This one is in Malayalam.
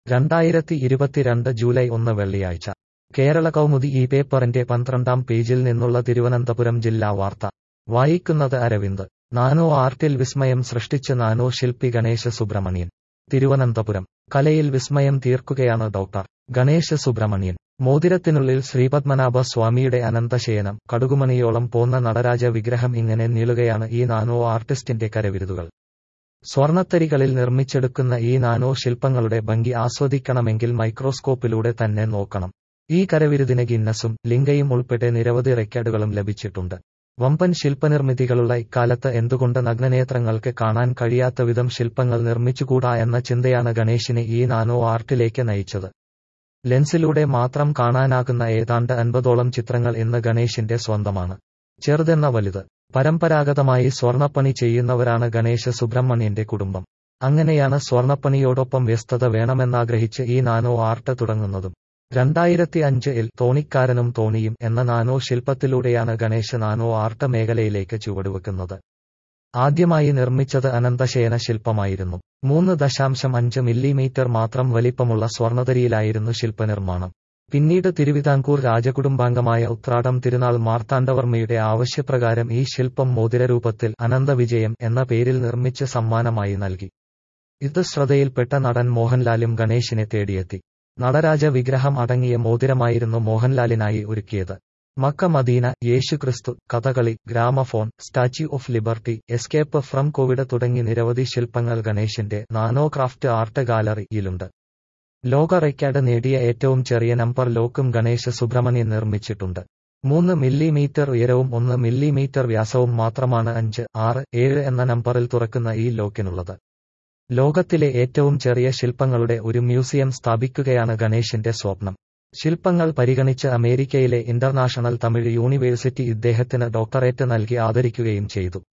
രണ്ടായിരത്തി ഇരുപത്തിരണ്ട് ജൂലൈ ഒന്ന് വെള്ളിയാഴ്ച കേരള കൗമുദി ഈ പേപ്പറിന്റെ പന്ത്രണ്ടാം പേജിൽ നിന്നുള്ള തിരുവനന്തപുരം ജില്ലാ വാർത്ത വായിക്കുന്നത് അരവിന്ദ് നാനോ ആർട്ടിൽ വിസ്മയം സൃഷ്ടിച്ച് നാനോ ശില്പി ഗണേശ സുബ്രഹ്മണ്യൻ തിരുവനന്തപുരം കലയിൽ വിസ്മയം തീർക്കുകയാണ് ഡോക്ടർ ഗണേശ സുബ്രഹ്മണ്യൻ മോതിരത്തിനുള്ളിൽ ശ്രീപത്മനാഭ സ്വാമിയുടെ അനന്തശയനം കടുകുമണിയോളം പോന്ന നടരാജ വിഗ്രഹം ഇങ്ങനെ നീളുകയാണ് ഈ നാനോ ആർട്ടിസ്റ്റിന്റെ കരവിരുതുകൾ സ്വർണത്തരികളിൽ നിർമ്മിച്ചെടുക്കുന്ന ഈ നാനോ ശില്പങ്ങളുടെ ഭംഗി ആസ്വദിക്കണമെങ്കിൽ മൈക്രോസ്കോപ്പിലൂടെ തന്നെ നോക്കണം ഈ കരവിരുതിന് ഗിന്നസും ലിംഗയും ഉൾപ്പെടെ നിരവധി റെക്കോർഡുകളും ലഭിച്ചിട്ടുണ്ട് വമ്പൻ ശില്പനിർമ്മിതികളുള്ള ഇക്കാലത്ത് എന്തുകൊണ്ട് നഗ്നനേത്രങ്ങൾക്ക് കാണാൻ കഴിയാത്ത വിധം ശില്പങ്ങൾ നിർമ്മിച്ചുകൂടാ എന്ന ചിന്തയാണ് ഗണേശിനെ ഈ നാനോ ആർട്ടിലേക്ക് നയിച്ചത് ലെൻസിലൂടെ മാത്രം കാണാനാകുന്ന ഏതാണ്ട് അൻപതോളം ചിത്രങ്ങൾ ഇന്ന് ഗണേശിന്റെ സ്വന്തമാണ് ചെറുതെന്ന വലുത് പരമ്പരാഗതമായി സ്വർണ്ണപ്പണി ചെയ്യുന്നവരാണ് ഗണേശ സുബ്രഹ്മണ്യന്റെ കുടുംബം അങ്ങനെയാണ് സ്വർണ്ണപ്പണിയോടൊപ്പം വ്യസ്തത വേണമെന്നാഗ്രഹിച്ച് ഈ നാനോ ആർട്ട് തുടങ്ങുന്നതും രണ്ടായിരത്തി അഞ്ചിൽ തോണിക്കാരനും തോണിയും എന്ന നാനോ ശില്പത്തിലൂടെയാണ് ഗണേശ് നാനോ ആർട്ട് മേഖലയിലേക്ക് ചുവടുവെക്കുന്നത് ആദ്യമായി നിർമ്മിച്ചത് അനന്തശയന ശില്പമായിരുന്നു മൂന്ന് ദശാംശം അഞ്ച് മില്ലിമീറ്റർ മാത്രം വലിപ്പമുള്ള സ്വർണതരിയിലായിരുന്നു ശില്പനിർമ്മാണം പിന്നീട് തിരുവിതാംകൂർ രാജകുടുംബാംഗമായ ഉത്രാടം തിരുനാൾ മാർത്താണ്ഡവർമ്മയുടെ ആവശ്യപ്രകാരം ഈ ശില്പം മോതിരരൂപത്തിൽ അനന്തവിജയം എന്ന പേരിൽ നിർമ്മിച്ച് സമ്മാനമായി നൽകി ഇത് ശ്രദ്ധയിൽപ്പെട്ട നടൻ മോഹൻലാലും ഗണേശിനെ തേടിയെത്തി നടരാജ വിഗ്രഹം അടങ്ങിയ മോതിരമായിരുന്നു മോഹൻലാലിനായി ഒരുക്കിയത് Mecca Medina Yesukristu Kathakali gramophone statue of liberty escape from Covid തുടങ്ങി നിരവധി ശില്പങ്ങൾ ഗണേശിന്റെ നാനോ ക്രാഫ്റ്റ് ആർട്ട് ഗാലറിയിലുണ്ട് ലോക റെക്കോർഡ് നേടിയ ഏറ്റവും ചെറിയ നമ്പർ ലോക്കും ഗണേശ സുബ്രഹ്മണ്യൻ നിർമ്മിച്ചിട്ടുണ്ട് മൂന്ന് മില്ലിമീറ്റർ ഉയരവും ഒന്ന് മില്ലിമീറ്റർ വ്യാസവും മാത്രമാണ് അഞ്ച് ആറ് ഏഴ് എന്ന നമ്പറിൽ തുറക്കുന്ന ഈ ലോക്കിനുള്ളത് ലോകത്തിലെ ഏറ്റവും ചെറിയ ശില്പങ്ങളുടെ ഒരു മ്യൂസിയം സ്ഥാപിക്കുകയാണ് ഗണേശിന്റെ സ്വപ്നം ശില്പങ്ങൾ പരിഗണിച്ച് അമേരിക്കയിലെ ഇന്റർനാഷണൽ തമിഴ് യൂണിവേഴ്സിറ്റി ഇദ്ദേഹത്തിന് ഡോക്ടറേറ്റ് നൽകി ആദരിക്കുകയും ചെയ്തു